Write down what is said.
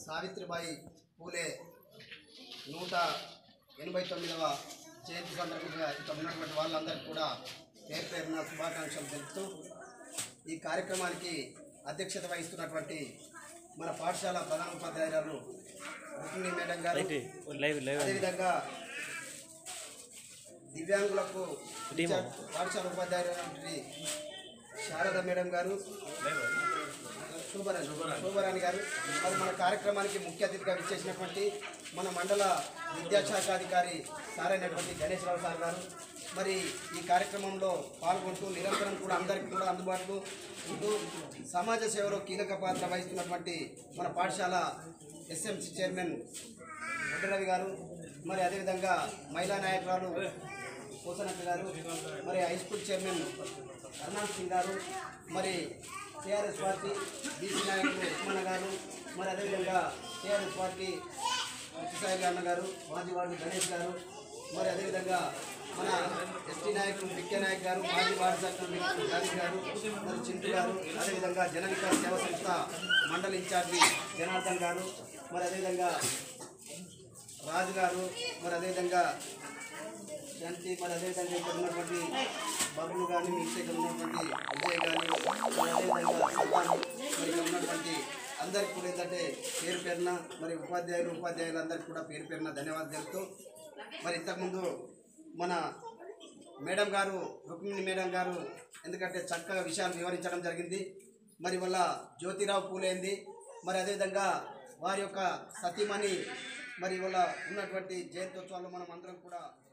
సావిత్రిబాయి పూలే నూట ఎనభై తొమ్మిదవ జయంతి సందర్భంగా ఇక్కడ ఉన్నటువంటి వాళ్ళందరికీ కూడా పేరు పేరున శుభాకాంక్షలు తెలుపుతూ ఈ కార్యక్రమానికి అధ్యక్షత వహిస్తున్నటువంటి మన పాఠశాల ప్రధాన ఉపాధ్యాయురాలు రుక్మిణి మేడం గారు లైవ్ లైవ్ అదేవిధంగా దివ్యాంగులకు ఇన్ఛార్జ్ పాఠశాల ఉపాధ్యాయులు శారద మేడం గారు శోభరాణి శోభరాణి గారు మరి మన కార్యక్రమానికి ముఖ్య అతిథిగా విచ్చేసినటువంటి మన మండల విద్యాశాఖ అధికారి సార్ అయినటువంటి గణేశ్వరరావు సార్ గారు మరి ఈ కార్యక్రమంలో పాల్గొంటూ నిరంతరం కూడా అందరికీ కూడా అందుబాటులో ఉంటూ సమాజ సేవలో కీలక పాత్ర వహిస్తున్నటువంటి మన పాఠశాల ఎస్ఎంసి చైర్మన్ రవి గారు మరి అదేవిధంగా మహిళా నాయకురాలు కోసనక్క గారు మరి హై స్కూల్ చైర్మన్ అరుణాల్ సింగ్ గారు మరి టీఆర్ఎస్ పార్టీ బీసీ నాయకులు ఉస్మాన గారు మరి అదేవిధంగా టీఆర్ఎస్ పార్టీ కృష్ణసాయి అన్న గారు మాజీ వార్డు గణేష్ గారు మరి అదేవిధంగా మన ఎస్టీ నాయకులు విఖ్య నాయక్ గారు మాజీ వార్డు సభ్యులు గాంధీ గారు మరి చింటు గారు అదేవిధంగా జన వికాస్ సేవా సంస్థ మండల ఇన్ఛార్జి జనార్దన్ గారు మరి అదేవిధంగా రాజు గారు మరి అదేవిధంగా శాంతి మరి అదేవిధంగా ఇక్కడ ఉన్నటువంటి బాబులు కానీ మిగతా ఇక్కడ ఉన్నటువంటి అజయ్ కానీ మరి అదేవిధంగా సల్మాన్ మరి ఇక్కడ ఉన్నటువంటి అందరికి కూడా ఏంటంటే పేరు పేరున మరి ఉపాధ్యాయులు ఉపాధ్యాయులందరికీ కూడా పేరు పేరున ధన్యవాదాలు తెలుపుతూ మరి ఇంతకుముందు మన మేడం గారు రుక్మిణి మేడం గారు ఎందుకంటే చక్కగా విషయాలు వివరించడం జరిగింది మరి వల్ల జ్యోతిరావు పూలేంది మరి అదేవిధంగా వారి యొక్క సతీమణి మరి వల్ల ఉన్నటువంటి జయంత్యోత్సవాల్లో మనం అందరం కూడా